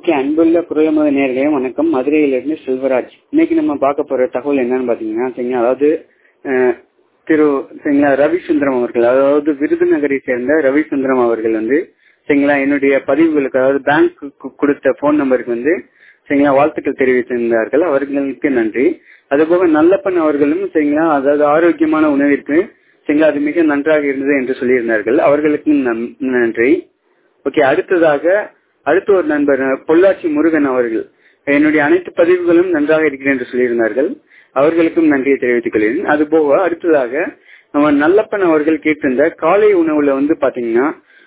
okay அன்புள்ள குரலமத நேர்களே வணக்கம் மதுரையிலிருந்து செல்வராஜ் இன்னைக்கு நம்ம பார்க்க போற தகவல் என்னன்னு பாத்தீங்கன்னா சரிங்களா அதாவது அஹ், திரு சரிங்களா ரவிசுந்தரம் அவர்கள் அதாவது விருதுநகரை சேர்ந்த ரவிசுந்தரம் அவர்கள் வந்து சரிங்களா என்னுடைய பதிவுகளுக்கு அதாவது பேங்க் கொடுத்த போன் நம்பருக்கு வந்து சரிங்களா வாழ்த்துக்கள் தெரிவித்திருந்தார்கள் அவர்களுக்கு நன்றி அதுபோக நல்லப்பன் அவர்களும் சரிங்களா அதாவது ஆரோக்கியமான உணவிற்கு சரிங்களா அது மிக நன்றாக இருந்தது என்று சொல்லியிருந்தார்கள் அவர்களுக்கும் நன்- நன்றி ஓகே அடுத்ததாக அடுத்த ஒரு நண்பர் பொள்ளாச்சி முருகன் அவர்கள் என்னுடைய அனைத்து பதிவுகளும் நன்றாக இருக்கிறது என்று சொல்லியிருந்தார்கள் அவர்களுக்கும் நன்றியை தெரிவித்துக் கொள்கிறேன் அதுபோக அடுத்ததாக நம்ம நல்லப்பன் அவர்கள் கேட்டிருந்த காலை உணவுல வந்து பாத்தீங்கன்னா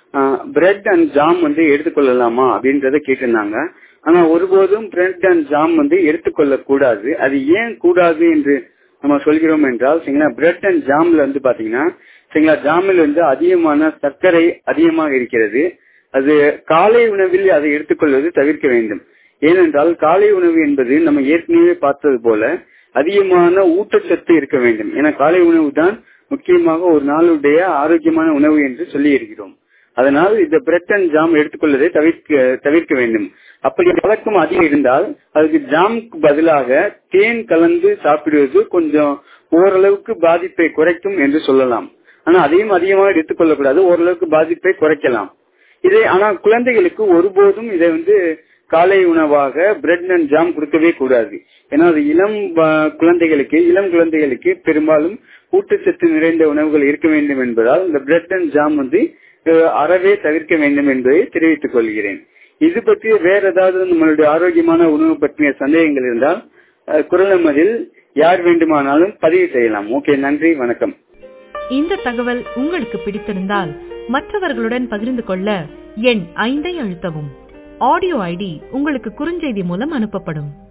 பிரெட் அண்ட் ஜாம் வந்து எடுத்துக்கொள்ளலாமா அப்படின்றத கேட்டிருந்தாங்க ஆனா ஒருபோதும் பிரெட் அண்ட் ஜாம் வந்து எடுத்துக்கொள்ள கூடாது அது ஏன் கூடாது என்று நம்ம சொல்கிறோம் என்றால் சரிங்களா பிரெட் அண்ட் ஜாம்ல வந்து பாத்தீங்கன்னா சரிங்களா ஜாமில் வந்து அதிகமான சர்க்கரை அதிகமாக இருக்கிறது அது காலை உணவில் அதை எடுத்துக்கொள்வது தவிர்க்க வேண்டும் ஏனென்றால் காலை உணவு என்பது நம்ம ஏற்கனவே பார்த்தது போல அதிகமான ஊட்டச்சத்து இருக்க வேண்டும் ஏன்னா காலை உணவு தான் முக்கியமாக ஒரு நாளுடைய ஆரோக்கியமான உணவு என்று சொல்லி இருக்கிறோம் அதனால் இந்த பிரெட் அண்ட் ஜாம் எடுத்துக்கொள்வதை தவிர்க்க தவிர்க்க வேண்டும் அப்படி பழக்கம் அதிகம் இருந்தால் அதுக்கு ஜாமுக்கு பதிலாக தேன் கலந்து சாப்பிடுவது கொஞ்சம் ஓரளவுக்கு பாதிப்பை குறைக்கும் என்று சொல்லலாம் ஆனா அதையும் அதிகமாக எடுத்துக்கொள்ளக்கூடாது ஓரளவுக்கு பாதிப்பை குறைக்கலாம் இதை ஆனா குழந்தைகளுக்கு ஒருபோதும் இதை வந்து காலை உணவாக பிரெட் அண்ட் ஜாம் கொடுக்கவே கூடாது ஏன்னா அது இளம் வ- குழந்தைகளுக்கு இளம் குழந்தைகளுக்கு பெரும்பாலும் ஊட்டச்சத்து நிறைந்த உணவுகள் இருக்க வேண்டும் என்பதால் இந்த பிரெட் அண்ட் ஜாம் வந்து அஹ், அறவே தவிர்க்க வேண்டும் என்பதை தெரிவித்துக் கொள்கிறேன் இது பற்றி வேற ஏதாவது நம்மளுடைய ஆரோக்கியமான உணவு பற்றிய சந்தேகங்கள் இருந்தால் அஹ், குரல் நமதில் யார் வேண்டுமானாலும் பதிவு செய்யலாம் ஓகே நன்றி வணக்கம் இந்த தகவல் உங்களுக்கு பிடித்திருந்தால் மற்றவர்களுடன் பகிர்ந்து கொள்ள எண் ஐந்தை அழுத்தவும் ஆடியோ ஐடி உங்களுக்கு குறுஞ்செய்தி மூலம் அனுப்பப்படும்